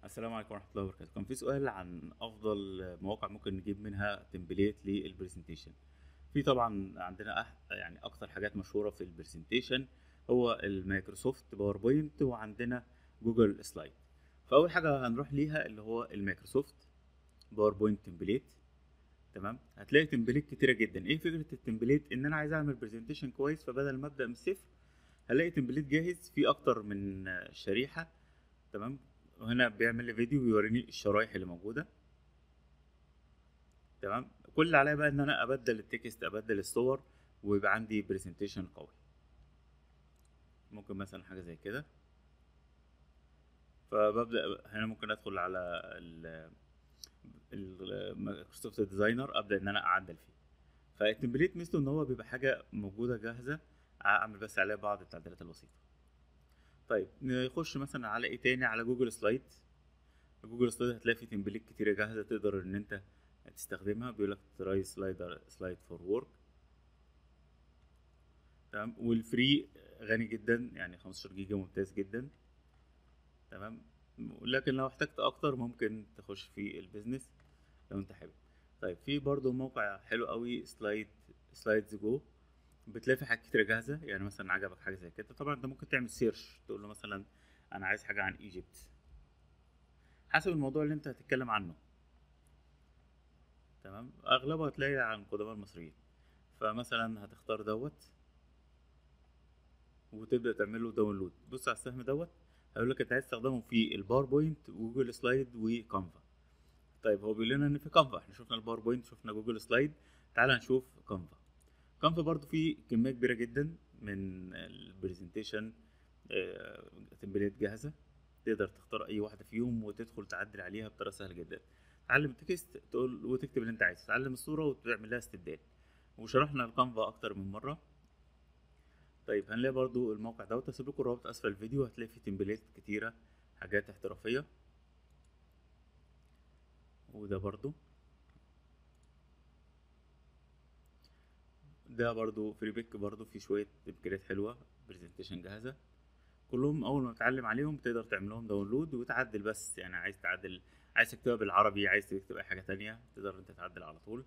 السلام عليكم ورحمة الله وبركاته كان في سؤال عن أفضل مواقع ممكن نجيب منها تمبليت للبرزنتيشن في طبعا عندنا أح يعني أكتر حاجات مشهورة في البرزنتيشن هو المايكروسوفت باوربوينت وعندنا جوجل سلايد فأول حاجة هنروح ليها اللي هو المايكروسوفت باوربوينت تمبليت تمام هتلاقي تمبليت كتيرة جدا ايه فكرة التمبليت ان انا عايز اعمل برزنتيشن كويس فبدل ما ابدا من الصفر هلاقي تمبليت جاهز فيه اكتر من شريحة تمام وهنا بيعمل لي فيديو ويوريني الشرايح اللي موجوده تمام كل اللي عليا بقى ان انا ابدل التكست ابدل الصور ويبقى عندي برزنتيشن قوي ممكن مثلا حاجه زي كده فببدا هنا ممكن ادخل على ال المايكروسوفت ديزاينر ابدا ان انا اعدل فيه فالتمبليت مثله ان هو بيبقى حاجه موجوده جاهزه اعمل بس عليها بعض التعديلات البسيطه طيب نخش مثلا على ايه تاني على جوجل سلايد جوجل سلايد هتلاقي فيه تمبليت كتيرة جاهزة تقدر ان انت تستخدمها بيقولك تراي سلايدر سلايد فور وورك تمام والفري غني جدا يعني 15 جيجا ممتاز جدا تمام لكن لو احتجت اكتر ممكن تخش في البيزنس لو انت حابب طيب في برضو موقع حلو قوي سلايد سلايدز جو بتلاقي في حاجات كتير جاهزه يعني مثلا عجبك حاجه زي كده طبعا انت ممكن تعمل سيرش تقول له مثلا انا عايز حاجه عن ايجيبت حسب الموضوع اللي انت هتتكلم عنه تمام اغلبه هتلاقي عن قدماء المصريين فمثلا هتختار دوت وتبدا تعمل له داونلود بص على السهم دوت هيقول لك انت عايز تستخدمه في الباوربوينت وجوجل سلايد وكانفا طيب هو بيقول لنا ان في كانفا احنا شفنا الباوربوينت شفنا جوجل سلايد تعال نشوف كانفا كانفا برضو في كمية كبيرة جدا من البرزنتيشن تمبليت جاهزة تقدر تختار أي واحدة فيهم وتدخل تعدل عليها بطريقة سهلة جدا تعلم التكست تقول وتكتب اللي أنت عايزه تعلم الصورة وتعمل لها استبدال وشرحنا الكانفا أكتر من مرة طيب هنلاقي برضو الموقع دوت هسيب لكم الرابط أسفل الفيديو هتلاقي فيه تمبليت كتيرة حاجات احترافية وده برضو ده برضو فري بيك برضو في شوية امكانيات حلوة برزنتيشن جاهزة كلهم اول ما تتعلم عليهم تقدر تعمل لهم داونلود وتعدل بس يعني عايز تعدل عايز تكتبها بالعربي عايز تكتب اي حاجة تانية تقدر انت تعدل على طول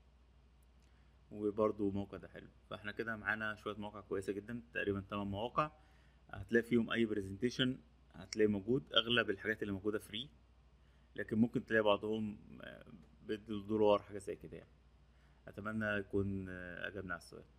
وبرضو موقع ده حلو فاحنا كده معانا شوية مواقع كويسة جدا تقريبا تمن مواقع هتلاقي فيهم اي برزنتيشن هتلاقي موجود اغلب الحاجات اللي موجودة فري لكن ممكن تلاقي بعضهم بدولار حاجة زي كده يعني اتمنى يكون اجبنا على السؤال